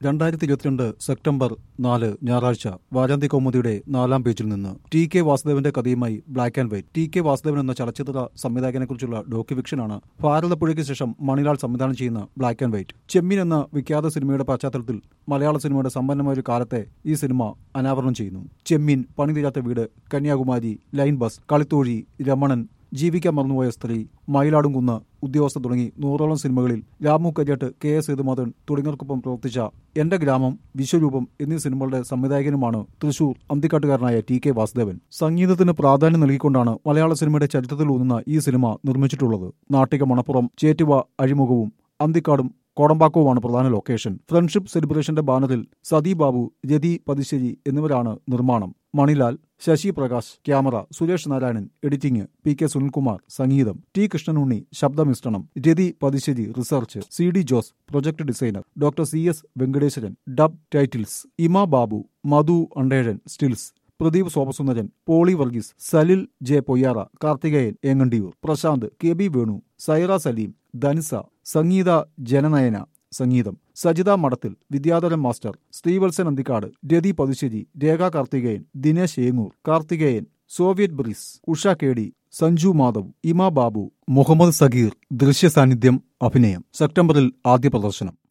രണ്ടായിരത്തി ഇരുപത്തിരണ്ട് സെപ്റ്റംബർ നാല് ഞായറാഴ്ച വാരാന്ത്യ കൗമുദിയുടെ നാലാം പേജിൽ നിന്ന് ടി കെ വാസുദേവന്റെ കഥയുമായി black and white T K Vasudevan എന്ന ചലച്ചിത്ര സംവിധായകനെക്കുറിച്ചുള്ള ഡോക്യുഫിക്ഷനാണ് ഭാരതപ്പുഴയ്ക്ക് ശേഷം മണിലാൽ സംവിധാനം ചെയ്യുന്ന ബ്ലാക്ക് ആൻഡ് വൈറ്റ് ചെമ്മീൻ എന്ന വിഖ്യാത സിനിമയുടെ പശ്ചാത്തലത്തിൽ മലയാള സിനിമയുടെ സമ്പന്നമായ ഒരു കാലത്തെ ഈ സിനിമ അനാവരണം ചെയ്യുന്നു ചെമ്മീൻ പണിതീരാത്ത വീട് കന്യാകുമാരി ലൈൻ ബസ് കളിത്തോഴി രമണൻ ജീവിക്കാൻ മറന്നുപോയ സ്ത്രീ മയിലാടുംകുന്ന് ഉദ്യോഗസ്ഥ തുടങ്ങി നൂറോളം സിനിമകളിൽ രാമു കരിയാട്ട് കെ എസ് സേതുമാധവൻ തുടങ്ങിയവർക്കൊപ്പം പ്രവർത്തിച്ച എന്റെ ഗ്രാമം വിശ്വരൂപം എന്നീ സിനിമകളുടെ സംവിധായകനുമാണ് തൃശൂർ അന്തിക്കാട്ടുകാരനായ ടി കെ വാസുദേവൻ സംഗീതത്തിന് പ്രാധാന്യം നൽകിക്കൊണ്ടാണ് മലയാള സിനിമയുടെ ചരിത്രത്തിൽ ഊന്നുന്ന ഈ സിനിമ നിർമ്മിച്ചിട്ടുള്ളത് നാട്ടിക മണപ്പുറം ചേറ്റുവ അഴിമുഖവും അന്തിക്കാടും കോടമ്പാക്കവുമാണ് പ്രധാന ലൊക്കേഷൻ ഫ്രണ്ട്ഷിപ്പ് സെലിബ്രേഷന്റെ ബാനറിൽ സതി ബാബു രതി പതിശ്ശേരി എന്നിവരാണ് നിർമ്മാണം Manilal Sasi Prakash camera Suresh Narayanan editing P K Sunilkumar സംഗീതം ടി കൃഷ്ണനുണ്ണി ശബ്ദമിശ്രണം Rati Pathisseri research C D Jose project designer doctor C S Venkateswaran dub titles Ima Babu Madhu അണ്ടേഴൻ stills Pradeep Somasundaran Poly Varghese Salil J Poyyara Karthikeyan Engandiyur Prashanth K B Venu Saira Saleem ധനുസ സംഗീത ജനനയന സംഗീതം സജിത മഠത്തിൽ വിദ്യാധരൻ മാസ്റ്റർ ശ്രീവത്സൻ അന്തിക്കാട് രതി പതുശ്ശേരി രേഖ കാർത്തികേയൻ ദിനേശ് ഏങ്ങൂർ കാർത്തികേയൻ സോവിയറ്റ് ബ്രിസ് ഉഷ കേടി സഞ്ജു മാധവ് ഇമ ബാബു മുഹമ്മദ് സഗീർ ദൃശ്യ സാന്നിധ്യം അഭിനയം സെപ്റ്റംബറിൽ ആദ്യ പ്രദർശനം